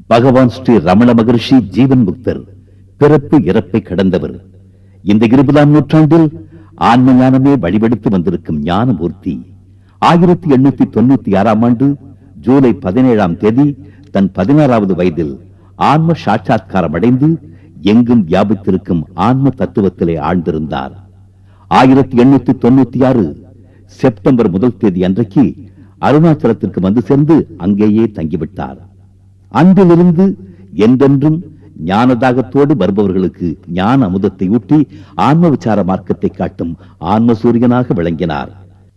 பகவான் ஸ்ரீ ரமண மகரிஷி ஜீவன் முக்தர் பிறப்பு இறப்பை கடந்தவர் இந்த இருபதாம் நூற்றாண்டில் ஆன்ம ஞானமே வழிபடுத்து வந்திருக்கும் ஞானமூர்த்தி ஆயிரத்தி எண்ணூத்தி தொண்ணூத்தி ஆறாம் ஆண்டு ஜூலை பதினேழாம் தேதி தன் பதினாறாவது வயதில் ஆன்ம சாட்சாத்காரம் அடைந்து எங்கும் வியாபித்திருக்கும் ஆன்ம தத்துவத்திலே ஆழ்ந்திருந்தார் ஆயிரத்தி எண்ணூத்தி தொண்ணூத்தி ஆறு செப்டம்பர் முதல் தேதி அன்றைக்கு அருணாச்சலத்திற்கு வந்து சேர்ந்து அங்கேயே தங்கிவிட்டார் அன்றிலிருந்து என்றென்றும் ஞானதாகத்தோடு வருபவர்களுக்கு ஞான அமுதத்தை ஊட்டி ஆன்ம விசார மார்க்கத்தை காட்டும் ஆன்ம சூரியனாக விளங்கினார்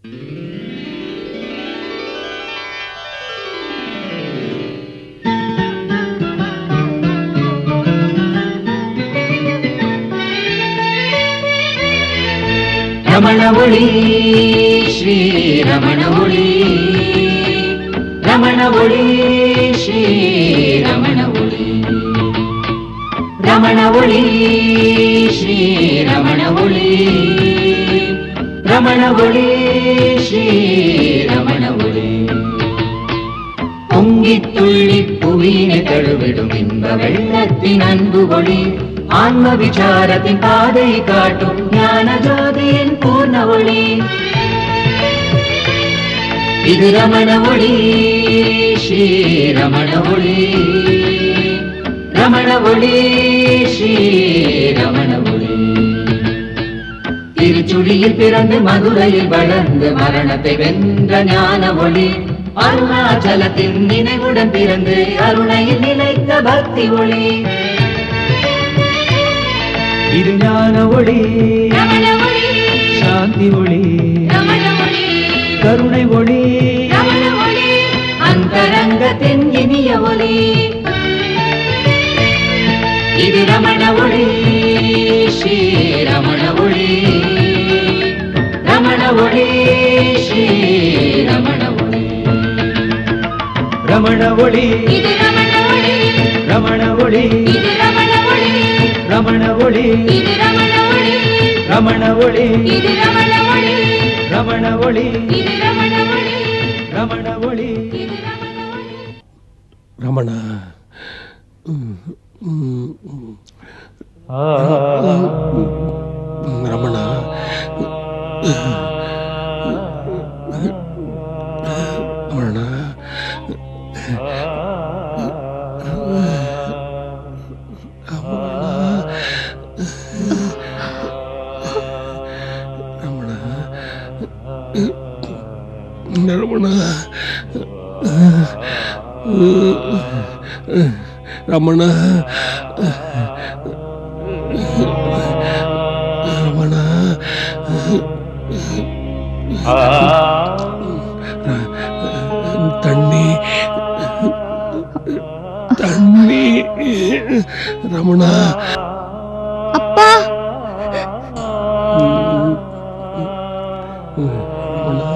ரமண ஒளி ஸ்ரீ ரமண ஒளி ரமண ஒளி ஸ்ரீ ரமண ஒளி ரமண ஒளி ஸ்ரீ ரமண ஒளி ரமண ஒளி ஸ்ரீ ரமண ஒளி பொங்கித் துள்ளி புவியினை தழுவிடும் இன்ப வெள்ளத்தின் அன்பு ஒளி ஆன்ம விசாரத்தின் பாதை காட்டும் ஞான ஜோதியின் பூர்ண ஒளி இது ரமண ஒளி ஸ்ரீ ரமண ஒளி ரமண ஒளி ஸ்ரீ ரமண ஒளி திருச்சுழியில் பிறந்து மதுரையில் வளர்ந்து மரணத்தை வென்ற ஞான ஒளி அருணாச்சலத்தின் நினைவுடன் பிறந்து அருணையில் நிலைத்த பக்தி ஒளி இது ஞான ஒளி சாந்தி ஒளி கருணை ஒளி அந்தரங்கத்தின் இனிய ஒளி இது ரமண ஒளி ஸ்ரீ ரமண ஒளி ரமண ஒளி ஸ்ரீ ரமண ஒளி ரமண ஒளி இது ரமண ஒளி ரமண ஒளி இது ரமண ஒளி ரமண ஒளி இது ரமண ஒளி ரமண ஒளி இது ரமண ஒளி ரமண ஒளி இது ரமண ஒளி ரமண ஒளி இது ரமண ஒளி ரமணா ம், ம், ம். ரமணா ரமணா ரமணா ரமணா ரமணா ரமணா தண்ணி தண்ணி ரமணா அப்பா ரமணா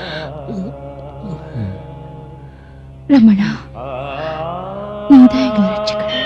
ரமணா நீதான் எங்களை ரட்சிக்கணும்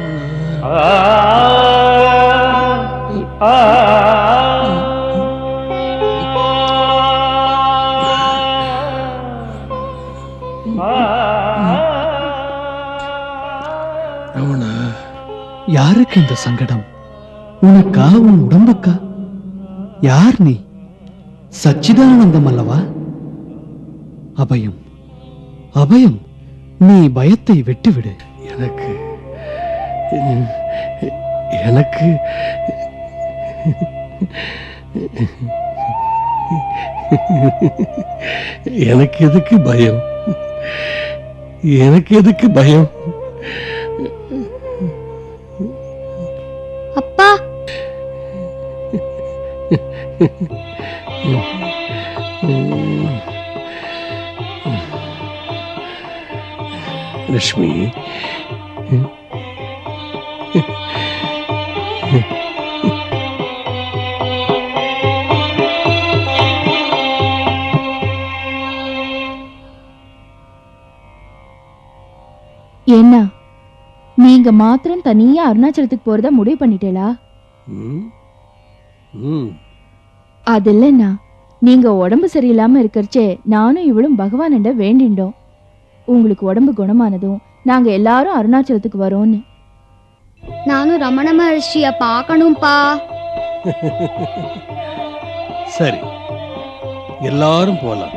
ரமணா யாருக்கு இந்த சங்கடம் உனக்கா உன் உடம்புக்கா யார் நீ சச்சிதானந்தம் அல்லவா அபயம் அபயம் நீ பயத்தை விட்டுவிடு எனக்கு எனக்கு எனக்கு எதுக்கு பயம் எனக்கு எதுக்கு பயம் அப்பா லட்சுமி என்ன நீங்க மாத்திரம் தனியா அருணாச்சலத்துக்கு போறதா முடிவு பண்ணிட்டேளா ம் ம் அது இல்லைண்ணா நீங்க உடம்பு சரியில்லாம இருக்கறச்சே நானும் இவளும் பகவானிட வேண்டிண்டோம் உங்களுக்கு உடம்பு குணமானதும் நாங்க எல்லாரும் அருணாச்சலத்துக்கு வரோம்னு நானும் ரமண மகர்ஷிய பார்க்கணும்பா சரி எல்லாரும் போலாம்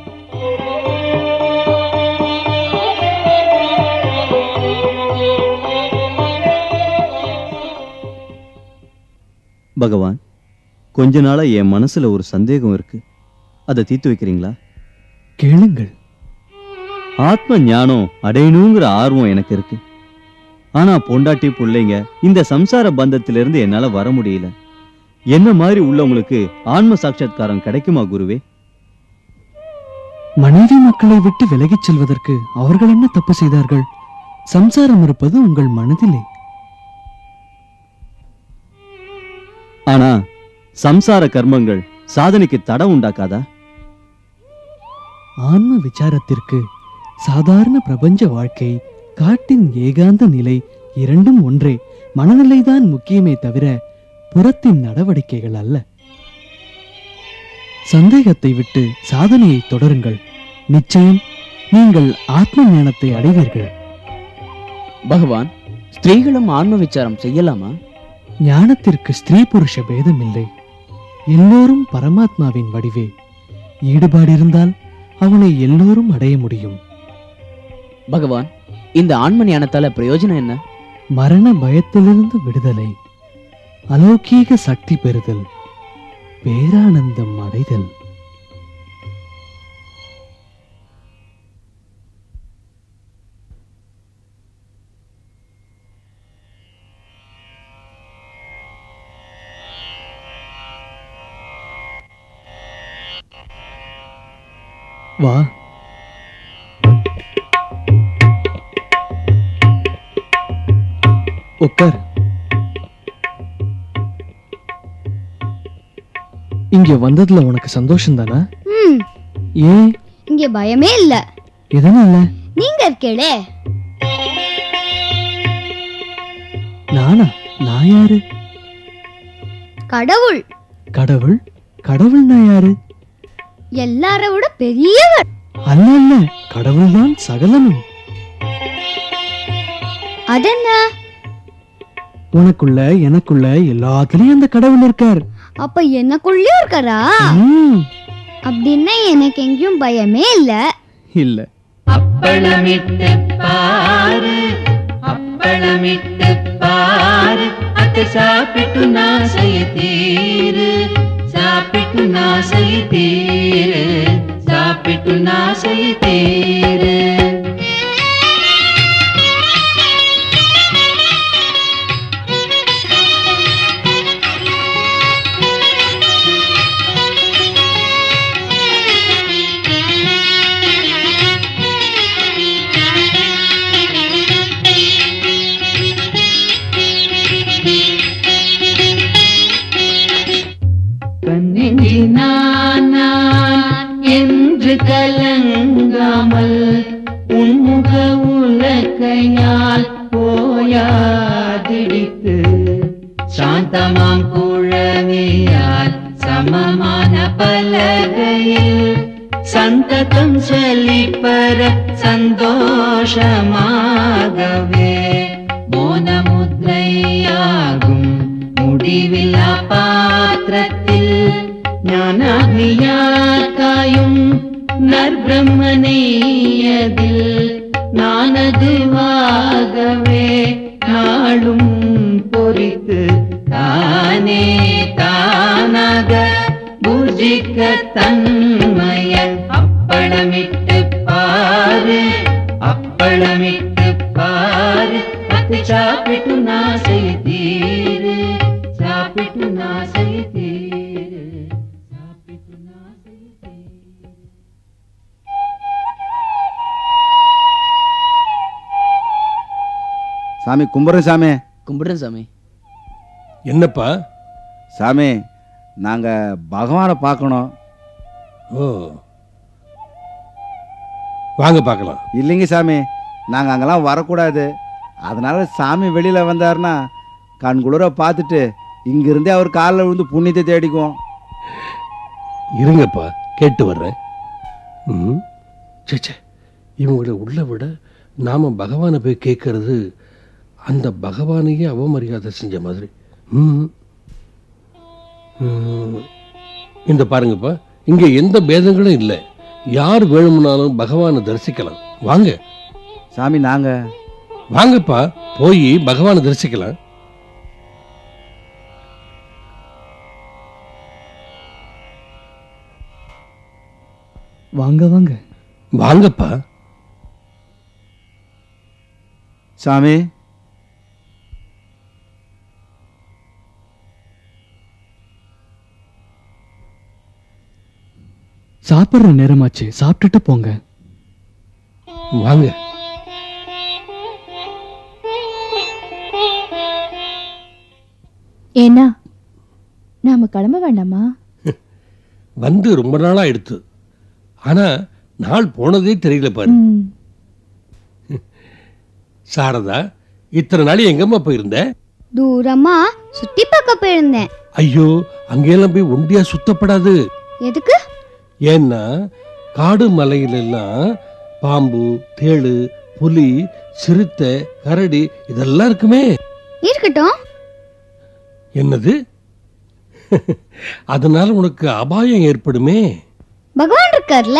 பகவான் கொஞ்ச நாளா என் மனசுல ஒரு சந்தேகம் இருக்கு அதை தீர்த்து வைக்கிறீங்களா கேளுங்கள் ஆத்ம ஞானம் அடையணுங்கிற ஆர்வம் எனக்கு இருக்கு ஆனா பொண்டாட்டி பிள்ளைங்க இந்த சம்சார பந்தத்திலிருந்து என்னால வர முடியல என்ன மாதிரி உள்ளவங்களுக்கு ஆன்ம சாட்சாத்காரம் கிடைக்குமா குருவே மனைவி மக்களை விட்டு விலகிச் செல்வதற்கு அவர்கள் என்ன தப்பு செய்தார்கள் சம்சாரம் இருப்பது உங்கள் மனதிலே ஆனா சம்சார கர்மங்கள் சாதனைக்கு தடை உண்டாக்காதா ஆன்ம விசாரத்திற்கு சாதாரண பிரபஞ்ச வாழ்க்கை காட்டின் ஏகாந்த நிலை இரண்டும் ஒன்றே மனநிலைதான் முக்கியமே தவிர புறத்தின் நடவடிக்கைகள் அல்ல சந்தேகத்தை விட்டு சாதனையை தொடருங்கள் நிச்சயம் நீங்கள் ஆத்ம ஞானத்தை அடைவீர்கள் பகவான் ஸ்திரீகளும் ஆன்ம விசாரம் செய்யலாமா ஞானத்திற்கு ஸ்திரீ புருஷ பேதம் இல்லை எல்லோரும் பரமாத்மாவின் வடிவே ஈடுபாடு இருந்தால் அவனை எல்லோரும் அடைய முடியும் பகவான் இந்த ஆன்ம ஞானத்தால பிரயோஜனம் என்ன மரண பயத்திலிருந்து விடுதலை அலௌகீக சக்தி பெறுதல் பேரானந்தம் அடைதல் வா உட்கார் இங்க வந்ததுல உனக்கு சந்தோஷம் தானா ம் ஏன் இங்க பயமே இல்ல எதனால நீங்க இருக்கேளே நானா நான் யாரு கடவுள் கடவுள் கடவுள்னா யாரு எல்லார விட பெரியவர் அல்ல அல்ல கடவுள்தான் சகலனும் அதென்ன உனக்குள்ள எனக்குள்ள எல்லாத்துலயும் அந்த கடவுள் இருக்கார் அப்ப எனக்குள்ளயும் இருக்காரா ம், அப்படின்னா எனக்கு எங்கேயும் பயமே இல்ல இல்ல அப்பளமிட்டு பாரு அப்பளமிட்டு பாரு அத்தை சாப்பிட்டு நாசைய தீரு சாப்பிட்டு நாசைய தீரு சாப்பிட்டு நாசைய தீரு கண்ணெஞ்சி நான் நான் என்று கலங்காமல் உன்முக உலக்கையால் போயாதிடித்து சாந்தமாம் குழவியால் சமமான பலகையில் சந்ததம் செழிப்பர சந்தோஷமாகவே மோனமுத்ரையாகும் முடிவில்லா பாத்திரத்தில் ஞானாக்னியாக்காயும் நற்பிரம்மனேயதில் நானதுவாகவே நாளும் பொறித்து தானே தானாக பூஜிக்க தன்மய அப்பளமிட்டு பாரு அப்பளமிட்டு பாரு அத்து சாப்பிட்டு நாசை தீரு சாப்பிட்டு நாசை தீரு சாப்பிட்டு நாசை தீரு சாமி கும்பிட்றேன் சாமி கும்பிடுறேன் சாமி என்னப்பா சாமி நாங்கள் பகவானை பார்க்கணும் ஓ வாங்க பார்க்கலாம் இல்லைங்க சாமி நாங்கள் அங்கெல்லாம் வரக்கூடாது அதனால சாமி வெளியில் வந்தாருன்னா கண்குளிர பார்த்துட்டு இங்கிருந்தே அவர் காலில் விழுந்து புண்ணியத்தை தேடிக்குவோம் இருங்கப்பா கேட்டு வர்றேன் ம் சே சே இவங்களை உள்ள விட நாம பகவானை போய் கேட்கறது அந்த பகவானையே அவமரியாதை செஞ்ச மாதிரி ம். ம். இந்த பாருங்கப்பா இங்க எந்த பேதங்களும் இல்லை யார் வேணும்னாலும் பகவானை தரிசிக்கலாம் வாங்க சாமி நாங்க வாங்கப்பா போய் பகவானை தரிசிக்கலாம் வாங்க வாங்க வாங்கப்பா சாமி சாப்பிட்ற நேரமாச்சு சாப்பிட்டுட்டு போங்க வாங்க ஏன்னா நாம கிளம்ப வேண்டாமா வந்து ரொம்ப நாளா எடுத்து ஆனா நாள் போனதே தெரியல பாரு ம், சாரதா இத்தனை நாள் எங்கம்மா போயிருந்த தூரமா சுத்தி பார்க்க போயிருந்தேன் ஐயோ அங்கெல்லாம் போய் ஒண்டியா சுத்தப்படாது எதுக்கு ஏன்னா காடு மலையிலெல்லாம் பாம்பு தேளு புலி சிறுத்தை கரடி இதெல்லாம் இருக்குமே இருக்கட்டும் என்னது அதனால உனக்கு அபாயம் ஏற்படுமே பகவான் இருக்கார்ல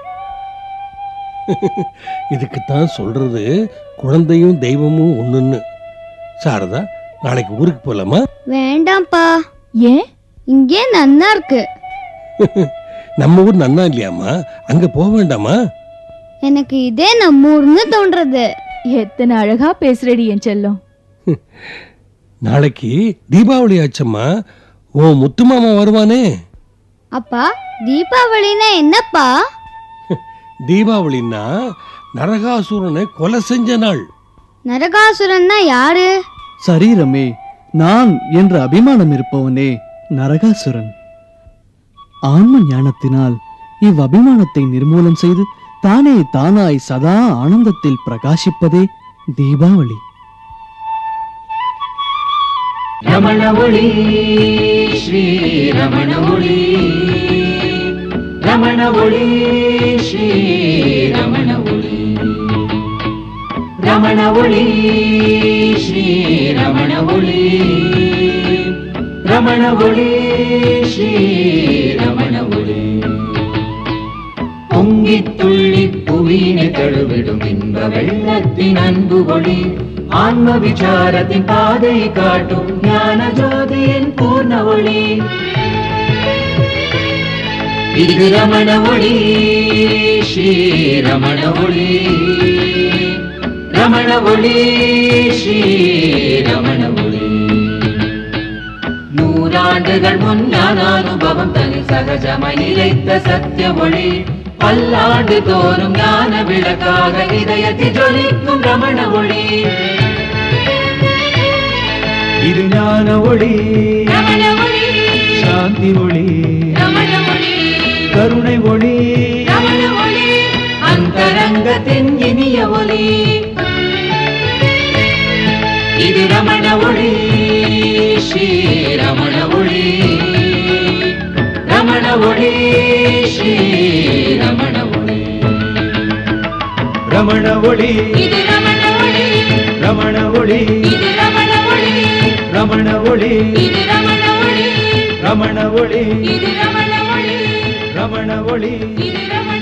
இதுக்குத்தான் சொல்றது குழந்தையும் தெய்வமும் ஒண்ணுன்னு சாரதா நாளைக்கு ஊருக்கு போலாமா வேண்டாம்ப்பா ஏன் இங்கே நன்னா இருக்கு நம்ம ஊர் நன்னா இல்லையாம்மா அங்க போக வேண்டாமா எனக்கு இதே நம்ம ஊர்னு தோன்றது எத்தனை அழகா பேசுறடி என் செல்லம் நாளைக்கு தீபாவளி ஆச்சம்மா ஓ முத்து மாமா வருவானே அப்பா தீபாவளினா என்னப்பா தீபாவளின்னா நரகாசுரனை கொலை செஞ்ச நாள் நரகாசுரன்னா யாரு சரீரமே நான் என்ற அபிமானம் இருப்பவனே நரகாசுரன் ஆன்ம ஞானத்தினால் இவ் அபிமானத்தை நிர்மூலம் செய்து தானே தானாய் சதா ஆனந்தத்தில் பிரகாசிப்பதே தீபாவளி ரமண ஒளி ஸ்ரீ ரமண ஒளி ரமண ஒளி ஸ்ரீ ரமண ஒளி ரமண ஒளி ஸ்ரீ ரமண ஒளி ரமண ஒளி ஸ்ரீ ரமண ஒளி பொங்கித் துள்ளி புவியினை தழுவிடும் இன்ப வெள்ளத்தின் அன்பு ஒளி ஆன்ம விசாரத்தின் பாதை காட்டும் ஞான ஜோதியின் பூர்ண ஒளி இது ரமண ஒளி ஸ்ரீ ரமண ஒளி ரமண ஒளி ஸ்ரீ ரமண ஒளி நூறாண்டுகள் முன் ஞான அனுபவம் தனி சகஜமாய் நிலைத்த சத்திய மொழி பல்லாண்டு தோறும் ஞான விளக்காக இதயத்தில் ஜொலிக்கும் ரமண ஒளி இது ஞான ஒளி ரமண ஒளி சாந்தி ஒளி ரமண ஒளி கருணை ஒளி ரமண ஒளி அந்தரங்கத்தின் இனிய ஒளி இது ரமண ஒளி ஸ்ரீ ரமண ஒளி ரமண ஒளி ஸ்ரீ ரமண ஒளி ரமண ஒளி இது ரமண ஒளி ரமண ஒளி இது ரமண ஒளி ரமண ஒளி இது ரமண ஒளி ரமண ஒளி இது ரமண ஒளி ரமண ஒளி இது ரமண